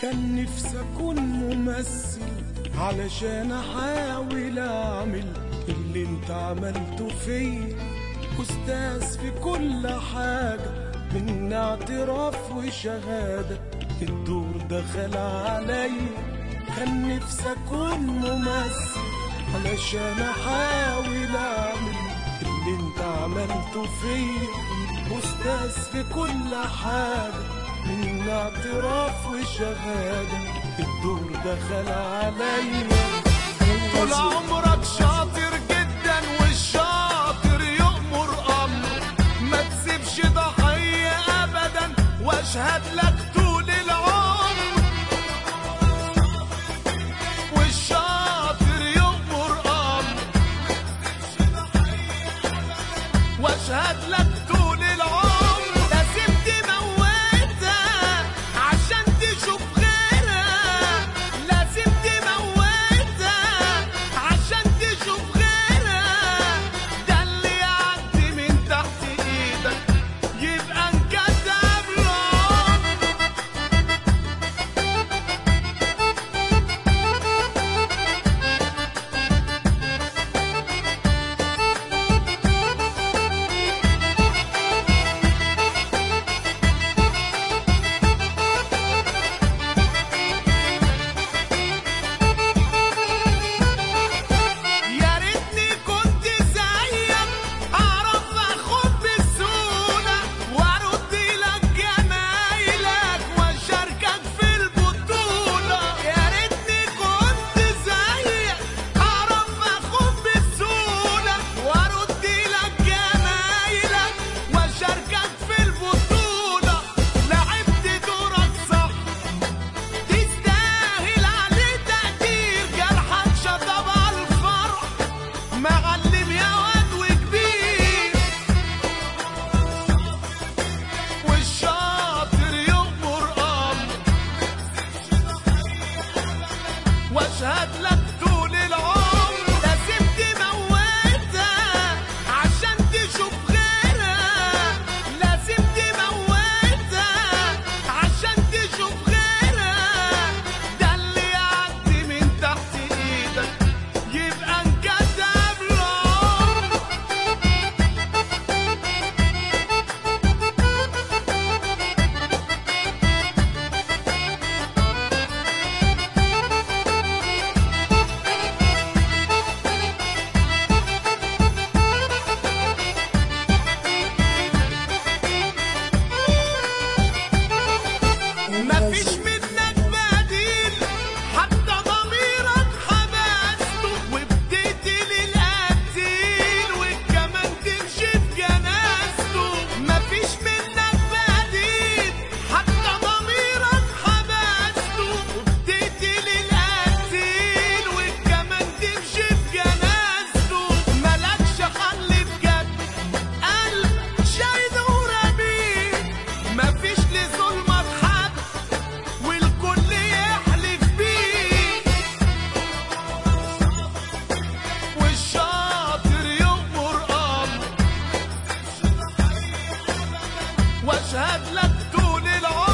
كان نفسي اكون ممثل علشان احاول اعمل اللي انت عملته فيا استاذ في كل حاجة من اعتراف وشهادة الدور دخل عليا كان نفسي اكون ممثل علشان احاول اعمل اللي انت عملته فيا استاذ في كل حاجة من اعتراف وشهادة الدور دخل عليا طول عمرك شاطر جدا والشاطر يؤمر امر ما تسيبش ضحية ابدا واشهد لك طول العمر والشاطر يؤمر امر واشهد لك طول العمر لازم تموتها عشان تشوف غيرها لازم تموتها عشان تشوف غيرها ده اللي يعدي من تحت ايدك يبقى انكتب له يا ريتني كنت زيك اعرف اخد بسهوله وارد لك جمايلك واشاركك في البطوله يا ريتني كنت زيك اعرف اخد بسهوله وارد لك جمايلك واشاركك في البطوله لعبت دورك صح تستاهل عليه تقدير جرحك شطب على الفرح معلم يا واد وكبير والشاطر يؤمر امر واشهد لك طول العمر لازم تموتها عشان تشوف غيرها لازم تموتها عشان تشوف غيرها ده اللي يعدي من تحت ايدك يبقى انكتب له مفيش منك بديل حتى ضميرك حبسته وبديت للقتيل والكمان تمشي في جنازته مفيش منك بديل حتى ضميرك حبسته وبديت للقتيل والكمان تمشي في جنازته ملكش حل بجد قلب شايد ورميل مفيش لظلمك حد والكل يحلف بيه والشاطر يؤمر امر واشهد لك طول العمر